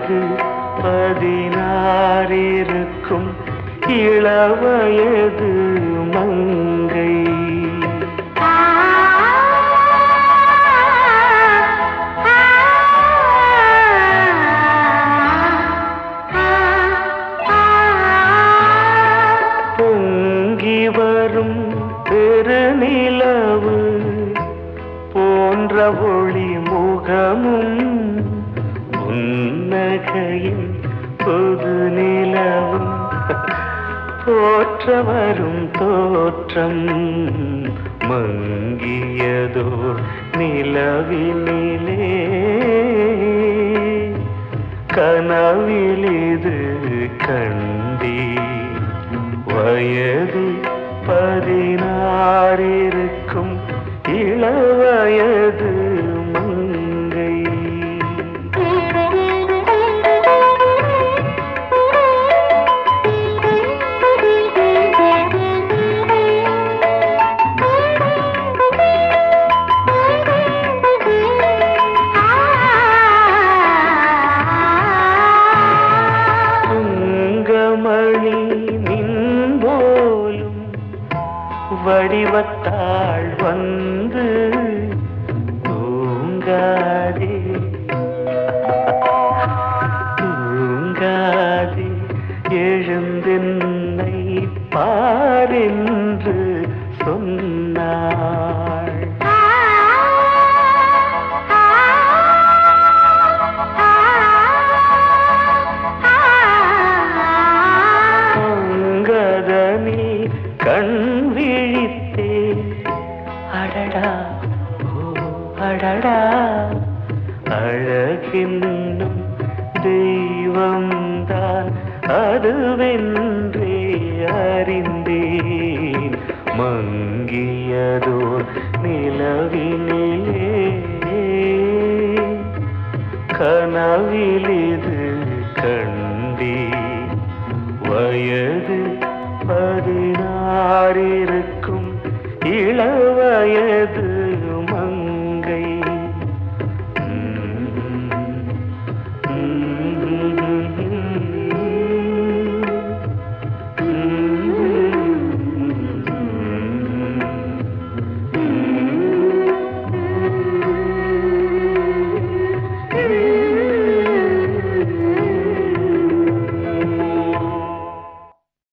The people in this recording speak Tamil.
வயது பதினாறிருக்கும் இளவயது மங்கை பொங்கி வரும் பெருநிலவு போன்ற ஒளி முகமும் புன்னகையின் பொது நிலவும் போற்ற வரும் தோற்றம் மங்கியதோ நிலவினிலே கனவிலிது கண்டி வயது பதினாறிருக்கும் இளவயது மங்கை துங்கமணி நின்போலும் வடிவத்தாள் வந்து தூங்காதே தூங்காதே எழுந்தென்னை பாரென்று சொன்னாள் அங்கதனி கண் விழித்தேன் அடடா ஓ அடடா அழகின்னும் தெய்வம்தான் அதுவென்றே அறிந்தேன் மங்கியதோ நிலவினிலே கனவிலிது கண்டே வயது பதினாறிருக்கும் இளவயது